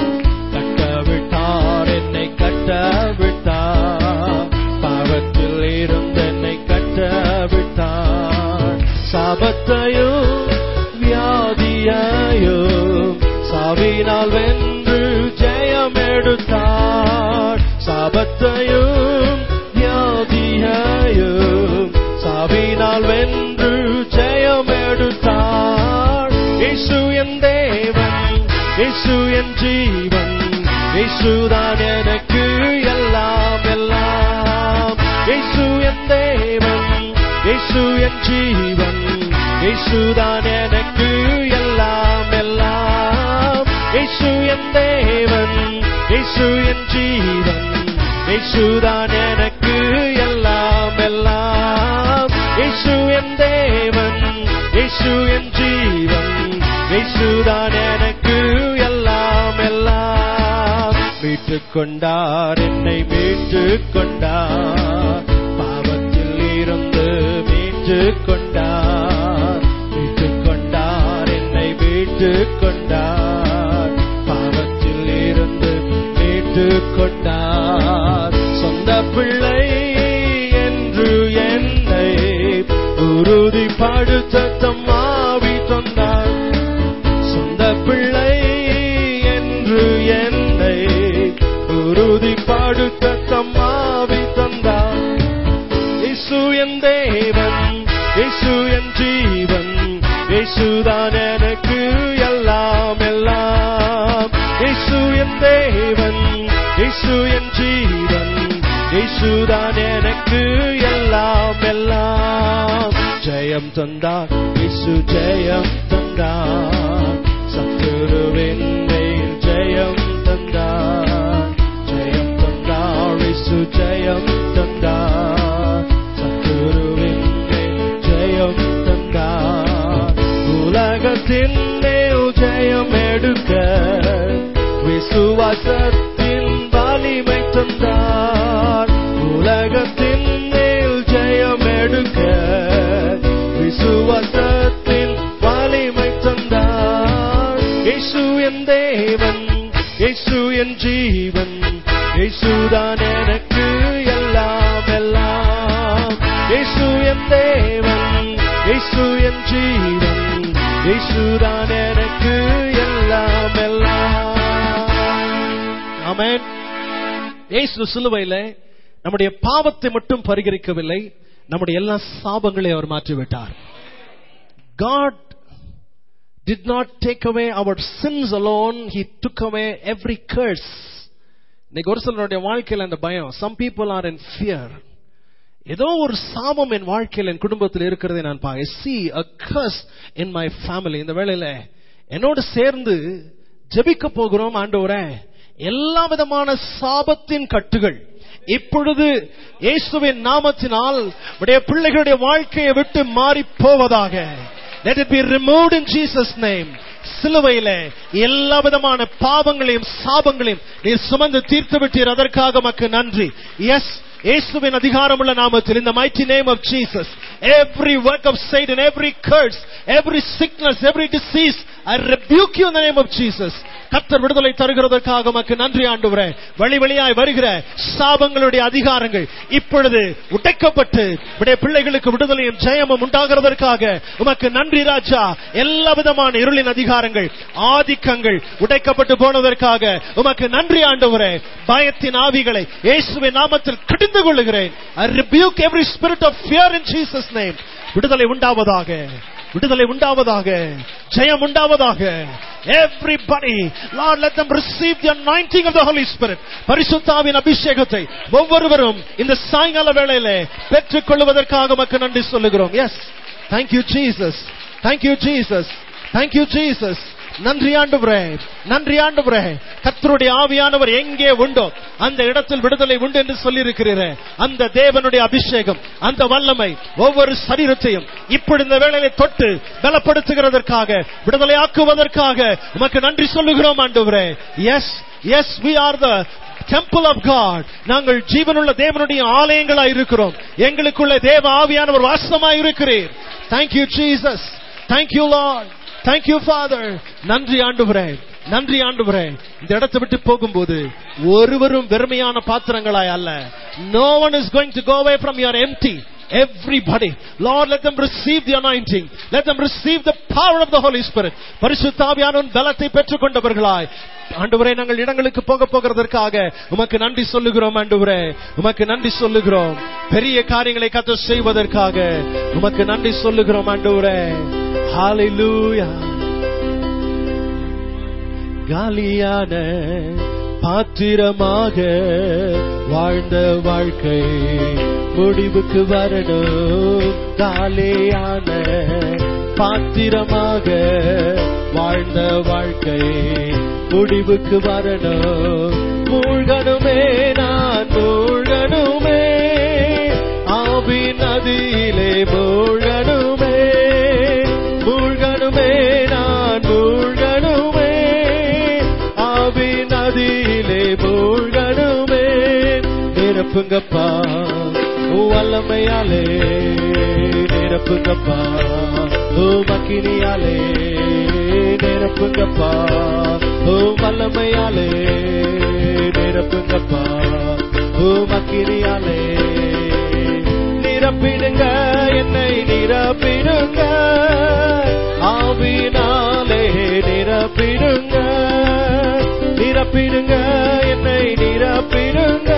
கட்டவிட்டார் என்னை கட்டவிட்டார் பாவத்தில் இருந்து என்னை கட்டவிட்டார் சாபத்தையும் வியாதியையும் சாவினால் வென்று ஜெயம் எடுத்தார் சாபத்தையும் வியாதியையும் சாவினால் வென்று ஜெயம் எடுத்தார் இயேசு என் தேவன் இயேசு என் ஜீவன் இயேசுதான் எனக்கு எல்லாம் எல்லாம் இயேசு என் தேவன் இயேசு என் ஜீவன் இயேசுதான் எனக்கு எல்லாம் எல்லாம் இயேசு என் தேவன் இயேசு என் ஜீவன் இயேசுதான் எனக்கு எல்லாம் எல்லாம் இயேசு என் தேவன் இயேசு என் ஜீவன் இயேசுதான் எனக்கு எல்லாம் எல்லாம் மீட்டுக் கொண்டார் என்னை மீட்டுக் கொண்டார் பாவத்தில் இருந்து மீட்டுக் கொண்டார் மீட்டுக் கொண்டார் என்னை மீட்டுக் கொண்டார் பாவத்தில் இருந்து மீட்டுக் கொண்டார் சொந்த பிள்ளை என்று என்னை உறுதிப்படுத்த தம்மாவி தந்தார் சொந்த பிள்ளை என்று என்னை உறுதிப்படுத்த தம்மாவி தந்தார் இயேசு என் தேவன் இயேசு என் ஜீவன் இயேசுதான் எனக்கு எல்லாம் எல்லாம் இயேசு என் தேவன் இயேசு என் ஜீவன் இயேசுதான் எனக்கு எல்லாம் எல்லாம் ஜெயம் தந்தார் இயேசு ஜெயம் தந்தார் சத்துருவின் மேல் ஜெயம் தந்தார் ஜெயம் தந்தார் இயேசு ஜெயம் தந்தார் சத்துருவின் மேல் ஜெயம் தந்தார் உலகத்தின் மேல் ஜெயம் எடுக்க விசுவாசத்தின் வலிமை தந்தார் உலகத்தின் மேல் ஜெயம் எடுக்க விசுவாசத்தின் வலிமை தந்தார் இயேசு என் தேவன் இயேசு என் ஜீவன் இயேசுதான் எனக்கு எல்லாம் எல்லாம் இயேசு என் தேவன் இயேசு என் ஜீவன் இயேசுதான் எனக்கு எல்லாம் எல்லாம் ஆமென் இயேசு சிலுவையில நம்முடைய பாவத்தை மட்டும் பரிகரிக்கவில்லை நம்முடைய எல்லா சாபங்களையும் அவர் மாற்றிவிட்டார் God did not take away our sins alone, He took away every curse. இன்னைக்கு ஒரு சிலருடைய வாழ்க்கையில அந்த பயம் some people are in fear ஏதோ ஒரு சாபம் என் வாழ்க்கையில் என் குடும்பத்தில் இருக்கிறதை நான் பா see a curse in my family இந்த வேளையில என்னோடு சேர்ந்து ஜெபிக்க போகிறோம் ஆண்டவரே எல்லா விதமான சாபத்தின் கட்டுகள் இப்பொழுது இயேசுவின் நாமத்தினால் உடைய பிள்ளைகளுடைய வாழ்க்கையை விட்டு மாறி போவதாக let it be removed in Jesus name சிலுவையில எல்லா விதமான பாவங்களையும் சாபங்களையும் நீர் சுமந்து தீர்த்து விட்டீர் அதற்காக மக்கு நன்றி எஸ் இயேசுவின் அதிகாரமுள்ள நாமத்தில் in the mighty name of Jesus every work of Satan every curse every sickness every disease I rebuke you in the name of Jesus கத்தர் விடுதலை தருகிறதற்காக உமக்கு நன்றி ஆண்டுவரே வழி வழியாய் வருகிற சாபங்களுடைய அதிகாரங்கள் இப்பொழுது உடைக்கப்பட்டு உடைய பிள்ளைகளுக்கு விடுதலையும் ஜெயமும் உண்டாகிறதற்காக உமக்கு நன்றி ராஜா எல்லா விதமான இருளின் அதிகாரங்கள் ஆதிக்கங்கள் உடைக்கப்பட்டு போனதற்காக உமக்கு நன்றி ஆண்டவரே பயத்தின் ஆவிகளை இயேசுவின் நாமத்தில் கடிந்து கொள்ளுகிறேன் I rebuke every spirit of fear in Jesus name விடுதலை உண்டாவதாக விடுதலை உண்டாவதாக ஜெயம் உண்டாவதாக everybody lord let them receive the anointing of the holy spirit பரிசுத்தாவின் அபிஷேகத்தை ஒவ்வொருவரும் இந்த சாயங்கால வேளையிலே பெற்றுக் கொள்வதற்காக உமக்கு நன்றி சொல்லுகிறோம் yes thank you jesus thank you jesus thank you jesus நன்றி ஆண்டவரே நன்றி ஆண்டவரே கர்த்தருடைய ஆவியானவர் எங்கே உண்டோ அந்த இடத்தில் விடுதலை உண்டு என்று சொல்லியிருக்கிறீரே அந்த தேவனுடைய அபிஷேகம் அந்த வல்லமை ஒவ்வொரு சரீரத்தையும் இப்படி இந்த வேளையிலே தொட்டு பலப்படுத்துகிறதற்காக விடுதலையாக்குவதற்காக உமக்கு நன்றி சொல்லுகிறோம் ஆண்டவரே yes yes we are the temple of God நாங்கள் ஜீவனுள்ள தேவனுடைய ஆலயங்களாய் இருக்கிறோம் எங்களுக்குள்ள தேவ ஆவியானவர் வாசமாய் இருக்கிறீர் thank you jesus thank you lord thank you father நன்றி ஆண்டவரே நன்றி ஆண்டவரே இந்த இடத்தை விட்டு போகும்போது ஒருவரும் வெறுமையான பாத்திரங்களாய் அல்ல no one is going to go away from your empty everybody lord let them receive the anointing let them receive the power of the holy spirit பரிசுத்தாவியானவன் பலத்தை பெற்றுக்கொண்டவர்களாய் ஆண்டவரே நாங்கள் இடங்களுக்கு போக போகிறதற்காக உமக்கு நன்றி சொல்லுகிறோம் ஆண்டவரே உமக்கு நன்றி சொல்லுகிறோம் பெரிய காரியங்களை கத்த செய்வதற்காக உமக்கு நன்றி சொல்லுகிறோம் ஆண்டவரே ஹalleluya காலியான பாத்திரமாக வாழ்ந்த வாழ்க்கை முடிவுக்கு வரணும் காலியான பாத்திரமாக வாழ்ந்த வாழ்க்கை முடிவுக்கு வரணும் மூழ்கணுமே நான் மூழ்கணுமே ஆவி நதியிலே மூழ்கணுமே மூழ்கணுமே நான் மூழ்கணுமே ஆவி நதியிலே மூழ்கணுமே நிரப்புங்கப்பா ஓ வல்லமையாலே நிரப்புங்கப்பா ஓ மக்கினியாலே நிரப்புங்கப்பா ஓ வல்லமையாலே நிரப்புங்கப்பா ஓ மக்கினியாலே நிரப்பிடுங்க என்னை நிரப்பிடுங்க ஆவினாலே நிரப்பிடுங்க நிரப்பிடுங்க என்னை நிரப்பிடுங்க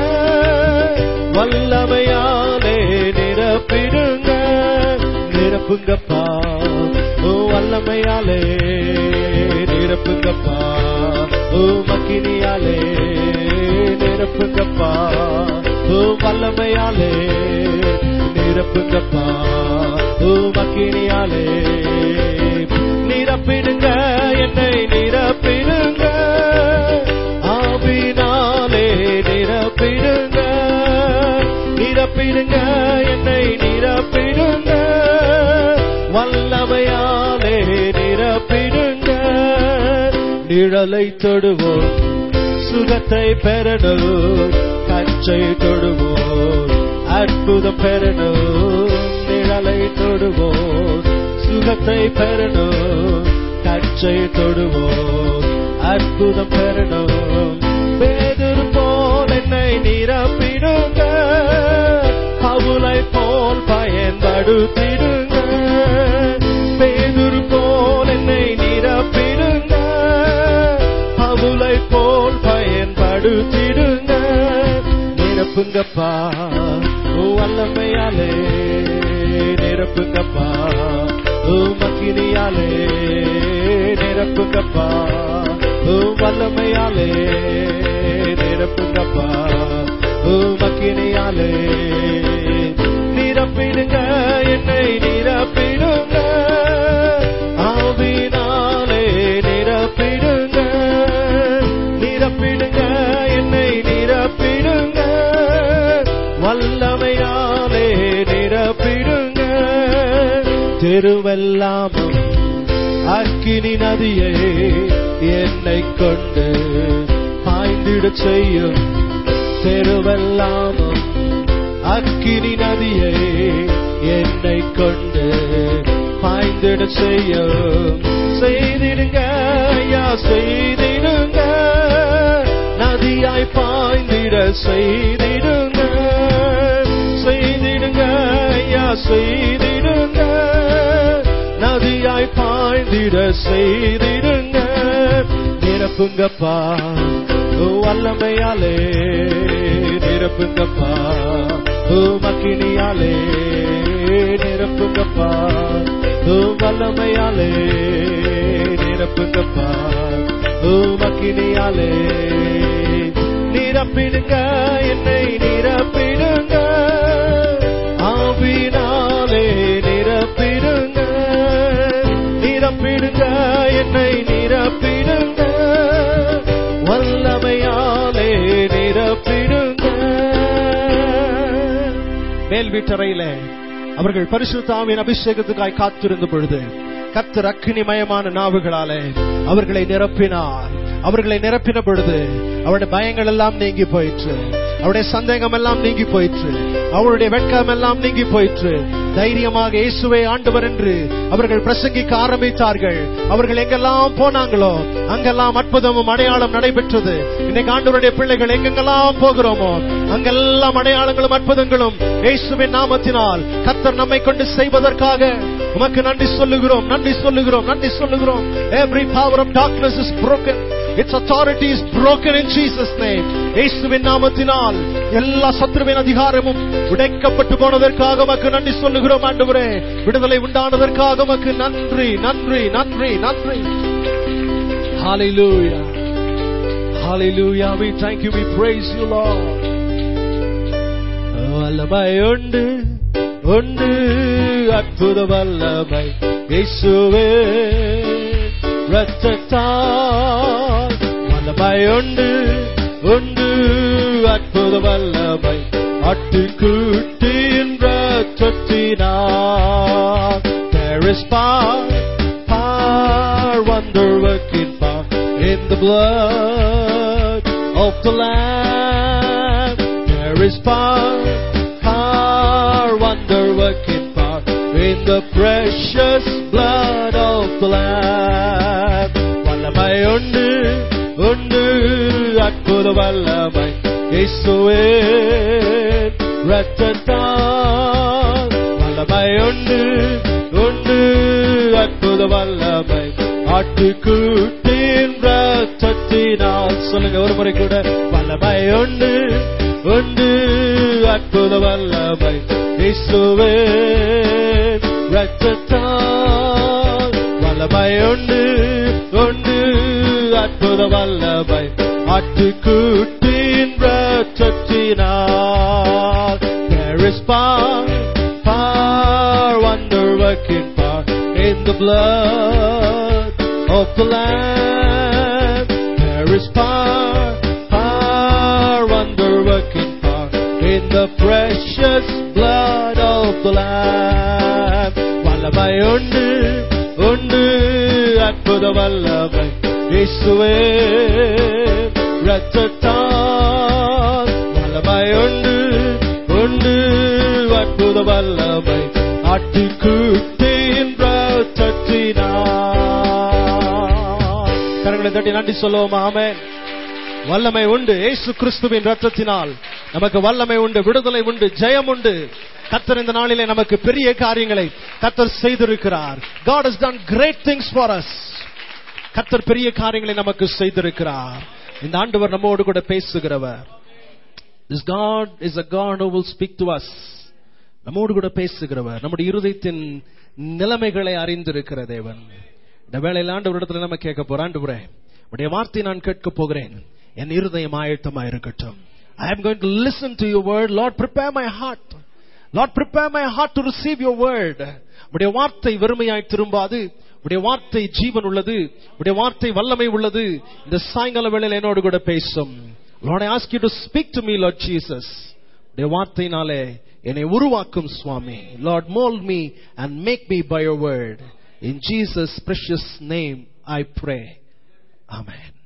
வல்லமையாலே நிரப்பிடுங்க நிரப்புங்கப்பா ஓ வல்லமையாலே நிரப்புங்கப்பா ஓ மக்கினியாலே நிரப்புங்கப்பா ஓ வல்லமையாலே நிரப்புங்கப்பா ஓ மக்கினியாலே நிரப்பிடுங்க என்னை நிரப்பிடுங்க ஆவினாலே நிரப்பிடுங்க நிரப்பிடுங்க என்னை நிரப்பிடுங்க வல்லமையாலே நிரப்பிடுங்க நிழலை தொடுவோம் சுகத்தை பெறணும் கச்சை தொடுவோம் அற்புதம் பெறணும் நிழலை தொடுவோம் சுகத்தை பெறணும் கச்சை தொடுவோம் அற்புதம் பெறணும் பேதுரு போல் என்னை நிரப்பிடுங்க பவுலை போல் பயன்படுத்திடுங்க பேதுரு போல் என்னை நிரப்பிடுங்க பவுலை போல் பயன்படுத்திடுங்க நிரப்புங்கப்பா ஓ வல்லமையாலே நிரப்புங்கப்பா ஓ மக்கினியாலே நிரப்புங்கப்பா ஓ வல்லமையாலே நிரப்புங்கப்பா ஓ மக்கினியாலே நிரப்பிடுங்க என்னை நிரப்பிடுங்க ஆவினாலே நிரப்பிடுங்க நிரப்பிடுங்க என்னை நிரப்பிடுங்க வல்லமையாலே நிரப்பிடுங்க தெருவெல்லாமும் அக்கினி நதியை என்னை கொண்டு பாய்ந்திட செய்யும் தெருவெல்லாமும் அக்கினி நதியை என்னை கொண்டு பாய்ந்திட செய்யும் செய்திடுங்க ஐயா செய்திடுங்க நதியாய் பாய்ந்திட செய்திடுங்க செய்திடுங்க ஐயா செய்திடுங்க நதியாய் பாய்ந்திட செய்திடுங்க நிரப்புங்கப்பா ஓ வல்லமையாலே நிரப்புங்கப்பா ஓ மக்கினியாலே நிரப்புங்கப்பா ஓ வல்லமையாலே நிரப்புங்கப்பா ஓ மக்கினியாலே நிரப்பிடுங்க என்னை நிரப்பிடுங்க ஆவினாலே நிரப்பிடுங்க நிரப்பிடுங்க என்னை நிரப்பிடுங்க வல்லமையாலே நிரப்பிடுங்க மேல் வீட்டறையில அவர்கள் பரிசுத்தாவின் அபிஷேகத்துக்காய் காத்திருந்த பொழுது கத்தர் அக்னிமயமான நாவுகளாலே அவர்களை நிரப்பினார் அவர்களை நிரப்பின பொழுது அவருடைய பயங்கள் எல்லாம் நீங்கி போயிற்று அவருடைய சந்தேகம் எல்லாம் நீங்கி போயிற்று அவருடைய வெட்கம் எல்லாம் நீங்கி போயிற்று தைரியமாக இயேசுவை ஆண்டவர் என்று அவர்கள் பிரசங்கிக்க ஆரம்பித்தார்கள் அவர்கள் எங்கெல்லாம் போனாங்களோ அங்கெல்லாம் அற்புதமும் அடையாளம் நடைபெற்றது இன்னைக்கு ஆண்டவருடைய பிள்ளைகள் எங்கெங்கெல்லாம் போகிறோமோ அங்கெல்லாம் அடையாளங்களும் அற்புதங்களும் இயேசுவின் நாமத்தினால் கத்தர் நம்மை கொண்டு செய்வதற்காக உமக்கு நன்றி சொல்லுகிறோம் நன்றி சொல்லுகிறோம் நன்றி சொல்லுகிறோம் every power of darkness is broken its authority is broken in Jesus name இயேசுவின் நாமத்தினால் எல்லா சத்துருவின் அதிகாரமும் உடைக்கப்பட்டு போனதற்காக உமக்கு நன்றி சொல்லுகிறோம் ஆண்டவரே விடுதலை உண்டானதற்காக உமக்கு நன்றி நன்றி நன்றி நன்றி Hallelujah Hallelujah we thank you we praise you Lord வல்லமை உண்டு உண்டு அற்புத வல்லமை இயேசுவே ரத்தத்தால் வல்லமை உண்டு உண்டு அற்புத வல்லமை ஆட்டுக்குட்டியின் ரத்தத்தினால் There is power, power, wonder working power in the blood of the Lamb. There is power, power, wonder working power in the precious blood of the Lamb. வல்லமை உண்டு உண்டு அற்புத வல்லமை இயேசுவே ரத்தத்தால் வல்லமை உண்டு உண்டு அற்புத வல்லமை ஆட்டுக்குட்டின் ரத்தத்தினால் சொல்லுங்க ஒரு முறை கூட வல்லமை உண்டு உண்டு அற்புத வல்லமை இயேசுவே ரத்தத்தால் வல்லமை உண்டு உண்டு அற்புத வல்லமை ஆட்டுக்குட்டின் ரத்தத்தினால் There is power, power, wonder working power in the blood of the Lamb. There is power, power, wonder working power in the precious blood of the Lamb. வல்லமை உண்டு உண்டு அற்புத வல்லமை இயேசுவே ரத்தத்தால் வல்லமை உண்டு உண்டு அற்புத வல்லமை ஆட்டுக்குட்டியின் ரத்தத்தினால் கரங்களை தட்டி நன்றி சொல்லுவோம் ஆமென் வல்லமை உண்டு இயேசு கிறிஸ்துவின் ரத்தத்தினால் நமக்கு வல்லமை உண்டு விடுதலை உண்டு ஜெயம் உண்டு கத்தர் இந்த நாளிலே நமக்கு பெரிய காரியங்களை கத்தர் செய்திருக்கிறார் God has done great things for us கத்தர் பெரிய காரியங்களை நமக்கு செய்திருக்கிறார் இந்த ஆண்டவர் நம்மோடு கூட பேசுகிறவர் This God is a God who will speak to us நம்மோடு கூட பேசுகிறவர் நம்முடைய இருதயத்தின் நிலைமைகளை அறிந்திருக்கிற தேவன் இந்த வேளையில் ஆண்டவரிடத்துல நம்ம கேட்க போறோம் ஆண்டவரே உடைய வார்த்தை நான் கேட்க போகிறேன் என் இருதயம் ஆயத்தமா இருக்கட்டும் I am going to listen to your word. Lord, prepare my heart. Lord, prepare my heart to receive your word. உடைய வார்த்தை வெறுமையாய் திரும்பாது உடைய வார்த்தை ஜீவன் உள்ளது உடைய வார்த்தை வல்லமை உள்ளது இந்த சாயங்கால வேளையில் என்னோடு கூட பேசும் Lord, I ask you to speak to me, Lord Jesus. உடைய வார்த்தையினாலே என்னை உருவாக்கும் சுவாமி Lord, mold me and make me by your word. In Jesus' precious name I pray. Amen.